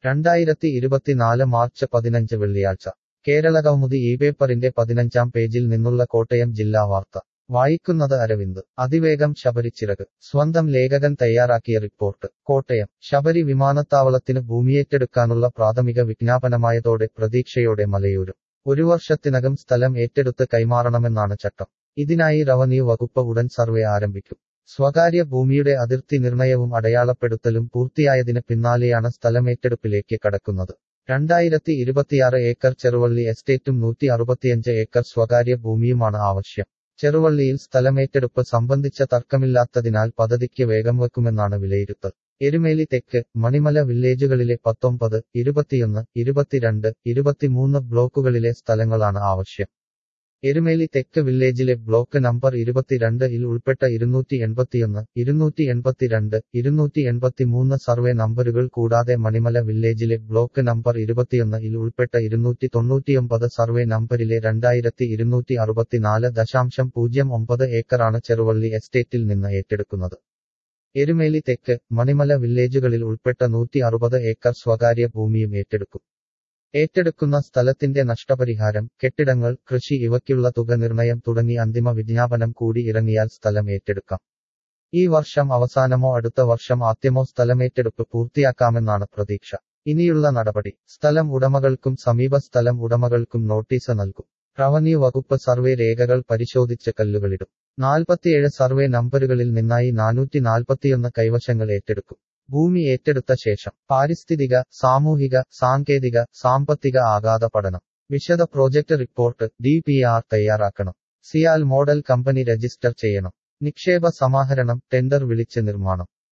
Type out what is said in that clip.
രണ്ടായിരത്തി ഇരുപത്തിനാല് മാർച്ച് പതിനഞ്ച് വെള്ളിയാഴ്ച കേരള കൗമുദി ഈ പേപ്പറിന്റെ പതിനഞ്ചാം പേജിൽ നിന്നുള്ള കോട്ടയം ജില്ലാ വാർത്ത വായിക്കുന്നത് അരവിന്ദ് അതിവേഗം ശബരിച്ചിറക് സ്വന്തം ലേഖകൻ തയ്യാറാക്കിയ റിപ്പോർട്ട് കോട്ടയം ശബരി വിമാനത്താവളത്തിന് ഭൂമിയേറ്റെടുക്കാനുള്ള പ്രാഥമിക വിജ്ഞാപനമായതോടെ പ്രതീക്ഷയോടെ മലയൂരും ഒരു വർഷത്തിനകം സ്ഥലം ഏറ്റെടുത്ത് കൈമാറണമെന്നാണ് ചട്ടം ഇതിനായി റവന്യൂ വകുപ്പ് ഉടൻ സർവേ ആരംഭിക്കും സ്വകാര്യ ഭൂമിയുടെ അതിർത്തി നിർണയവും അടയാളപ്പെടുത്തലും പൂർത്തിയായതിന് പിന്നാലെയാണ് സ്ഥലമേറ്റെടുപ്പിലേക്ക് കടക്കുന്നത് രണ്ടായിരത്തി ഇരുപത്തിയാറ് ഏക്കർ ചെറുവള്ളി എസ്റ്റേറ്റും നൂറ്റി അറുപത്തിയഞ്ച് ഏക്കർ സ്വകാര്യ ഭൂമിയുമാണ് ആവശ്യം ചെറുവള്ളിയിൽ സ്ഥലമേറ്റെടുപ്പ് സംബന്ധിച്ച തർക്കമില്ലാത്തതിനാൽ പദ്ധതിക്ക് വേഗം വെക്കുമെന്നാണ് വിലയിരുത്തൽ എരുമേലി തെക്ക് മണിമല വില്ലേജുകളിലെ പത്തൊമ്പത് ഇരുപത്തിയൊന്ന് ഇരുപത്തിരണ്ട് ഇരുപത്തിമൂന്ന് ബ്ലോക്കുകളിലെ സ്ഥലങ്ങളാണ് ആവശ്യം എരുമേലി തെക്ക് വില്ലേജിലെ ബ്ലോക്ക് നമ്പർ ഇരുപത്തിരണ്ട് ഇൽ ഉൾപ്പെട്ട ഇരുന്നൂറ്റി എൺപത്തിയൊന്ന് ഇരുന്നൂറ്റി എൺപത്തിരണ്ട് ഇരുന്നൂറ്റി എൺപത്തിമൂന്ന് സർവേ നമ്പറുകൾ കൂടാതെ മണിമല വില്ലേജിലെ ബ്ലോക്ക് നമ്പർ ഇരുപത്തിയൊന്ന് ഇൽ ഉൾപ്പെട്ട ഇരുന്നൂറ്റി തൊണ്ണൂറ്റിയൊമ്പത് സർവേ നമ്പരിലെ രണ്ടായിരത്തി ഇരുന്നൂറ്റി അറുപത്തിനാല് ദശാംശം പൂജ്യം ഒമ്പത് ഏക്കറാണ് ചെറുവള്ളി എസ്റ്റേറ്റിൽ നിന്ന് ഏറ്റെടുക്കുന്നത് എരുമേലി തെക്ക് മണിമല വില്ലേജുകളിൽ ഉൾപ്പെട്ട നൂറ്റി അറുപത് ഏക്കർ സ്വകാര്യ ഭൂമിയും ഏറ്റെടുക്കും ഏറ്റെടുക്കുന്ന സ്ഥലത്തിന്റെ നഷ്ടപരിഹാരം കെട്ടിടങ്ങൾ കൃഷി ഇവയ്ക്കുള്ള തുക നിർണയം തുടങ്ങി അന്തിമ വിജ്ഞാപനം കൂടി ഇറങ്ങിയാൽ സ്ഥലം ഏറ്റെടുക്കാം ഈ വർഷം അവസാനമോ അടുത്ത വർഷം ആദ്യമോ സ്ഥലമേറ്റെടുപ്പ് പൂർത്തിയാക്കാമെന്നാണ് പ്രതീക്ഷ ഇനിയുള്ള നടപടി സ്ഥലം ഉടമകൾക്കും സമീപ സ്ഥലം ഉടമകൾക്കും നോട്ടീസ് നൽകും റവന്യൂ വകുപ്പ് സർവേ രേഖകൾ പരിശോധിച്ച് കല്ലുകളിടും നാൽപ്പത്തിയേഴ് സർവേ നമ്പറുകളിൽ നിന്നായി നാനൂറ്റി നാൽപ്പത്തിയൊന്ന് കൈവശങ്ങൾ ഏറ്റെടുക്കും ഭൂമി ഏറ്റെടുത്ത ശേഷം പാരിസ്ഥിതിക സാമൂഹിക സാങ്കേതിക സാമ്പത്തിക ആഘാത പഠനം വിശദ project report D P R തയ്യാറാക്കണം സിയാൽ മോഡൽ കമ്പനി രജിസ്റ്റർ ചെയ്യണം നിക്ഷേപ സമാഹരണം ടെൻഡർ വിളിച്ച് നിർമ്മാണം